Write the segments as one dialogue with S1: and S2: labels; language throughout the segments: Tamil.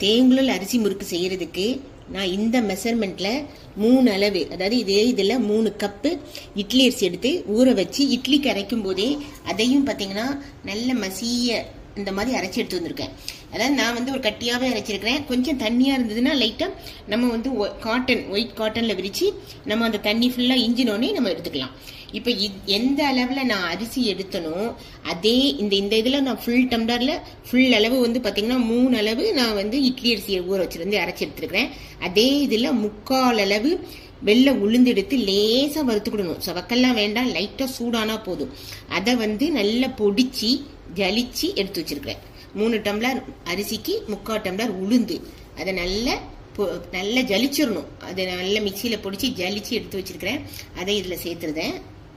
S1: தேங்குழல் அரிசி முறுக்கு செய்யறதுக்கு நான் இந்த மெஷர்மெண்ட்ல மூணு அளவு அதாவது இதே இதில் மூணு கப்பு இட்லி அரிசி எடுத்து ஊற வச்சு இட்லிக்கு அரைக்கும் போதே அதையும் பார்த்தீங்கன்னா நல்ல மசிய இந்த மாதிரி அரைச்சி எடுத்து வந்திருக்கேன் அதாவது நான் வந்து ஒரு கட்டியாகவே அரைச்சிருக்கிறேன் கொஞ்சம் தண்ணியாக இருந்ததுன்னா லைட்டாக நம்ம வந்து காட்டன் ஒயிட் காட்டனில் விரித்து நம்ம அந்த தண்ணி ஃபுல்லாக இஞ்சினோடனே நம்ம எடுத்துக்கலாம் இப்போ எந்த அளவில் நான் அரிசி எடுத்தனோ அதே இந்த இந்த இதில் நான் ஃபுல் டம்ளரில் ஃபுல் அளவு வந்து பார்த்தீங்கன்னா மூணு அளவு நான் வந்து இட்லி அரிசியை ஊற வச்சிருந்து அரைச்சி எடுத்துருக்கிறேன் அதே இதில் முக்கால் அளவு வெள்ளை உளுந்து எடுத்து லேசாக வறுத்துக்கிடணும் சவக்கெல்லாம் வேண்டாம் லைட்டாக சூடானா போதும் அதை வந்து நல்லா பொடிச்சு ஜலிச்சு எடுத்து வச்சிருக்கிறேன் மூணு டம்ளர் அரிசிக்கு முக்கால் டம்ளர் உளுந்து அதை நல்லா நல்லா ஜலிச்சிடணும் அதை நல்லா மிக்சியில் பொடிச்சு ஜலிச்சு எடுத்து வச்சிருக்கிறேன் அதை இதில் சேர்த்துருதேன்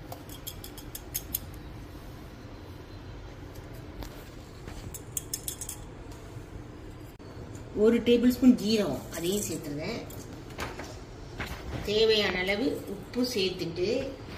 S1: ஒரு டேபிள் ஸ்பூன் ஜீரகம் அதையும் சேர்த்துருவேன் தேவையான அளவு உப்பு சேர்த்துட்டு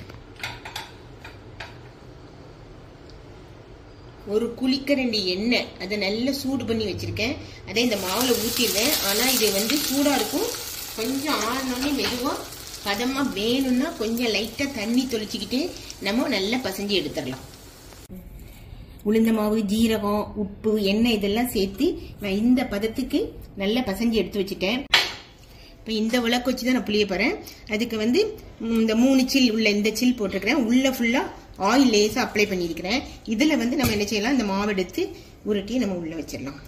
S1: ஒரு குளிக்கரண்டி எண்ணெய் அதை நல்லா சூடு பண்ணி வச்சிருக்கேன் அதை இந்த மாவில் ஊற்றிடுவேன் ஆனால் இது வந்து சூடாக இருக்கும் கொஞ்சம் ஆறினோடனே மெதுவாக பதமாக வேணும்னா கொஞ்சம் லைட்டாக தண்ணி தொளிச்சிக்கிட்டு நம்ம நல்லா பசஞ்சு எடுத்துடலாம் உளுந்த மாவு ஜீரகம் உப்பு எண்ணெய் இதெல்லாம் சேர்த்து நான் இந்த பதத்துக்கு நல்லா பசஞ்சு எடுத்து வச்சுட்டேன் இப்போ இந்த விளக்கு வச்சு தான் நான் புளிய போகிறேன் அதுக்கு வந்து இந்த மூணு சில் உள்ள இந்த சில் போட்டிருக்கிறேன் உள்ள ஃபுல்லாக ஆயில் லேசாக அப்ளை பண்ணியிருக்கிறேன் இதில் வந்து நம்ம என்ன செய்யலாம் இந்த மாவு எடுத்து உருட்டி நம்ம உள்ளே வச்சிடலாம்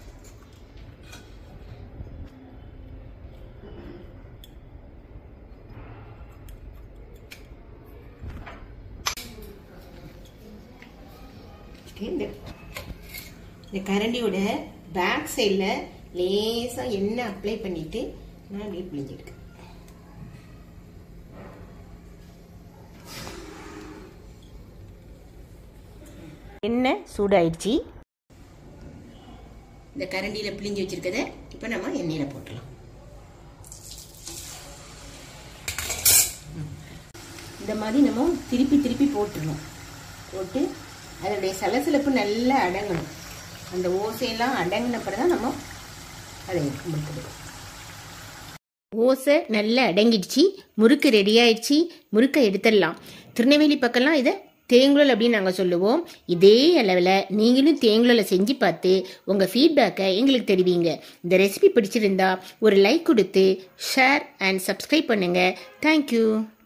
S1: இந்த இந்த கரண்டியோட பேக் சைடில் லேசாக எண்ணெய் அப்ளை பண்ணிட்டு நான் அப்படியே பிழிஞ்சிருக்கேன் எண்ணெய் சூடாயிடுச்சு இந்த கரண்டியில் பிழிஞ்சு வச்சிருக்கத இப்போ நம்ம எண்ணெயில் போட்டுடலாம் இந்த மாதிரி நம்ம திருப்பி திருப்பி போட்டுடணும் போட்டு அதனுடைய சலசலப்பு நல்லா அடங்கணும் அந்த ஓசையெல்லாம் அடங்கின தான் நம்ம அதை முறுக்குது ஓசை நல்லா அடங்கிடுச்சு முறுக்கு ரெடி ஆயிடுச்சு முறுக்கை எடுத்துடலாம் திருநெல்வேலி பக்கம்லாம் இதை தேங்குழல் அப்படின்னு நாங்கள் சொல்லுவோம் இதே அளவில் நீங்களும் தேங்குழலை செஞ்சு பார்த்து உங்கள் ஃபீட்பேக்கை எங்களுக்கு தெரிவிங்க இந்த ரெசிபி பிடிச்சிருந்தா ஒரு லைக் கொடுத்து ஷேர் அண்ட் சப்ஸ்கிரைப் பண்ணுங்கள் தேங்க்யூ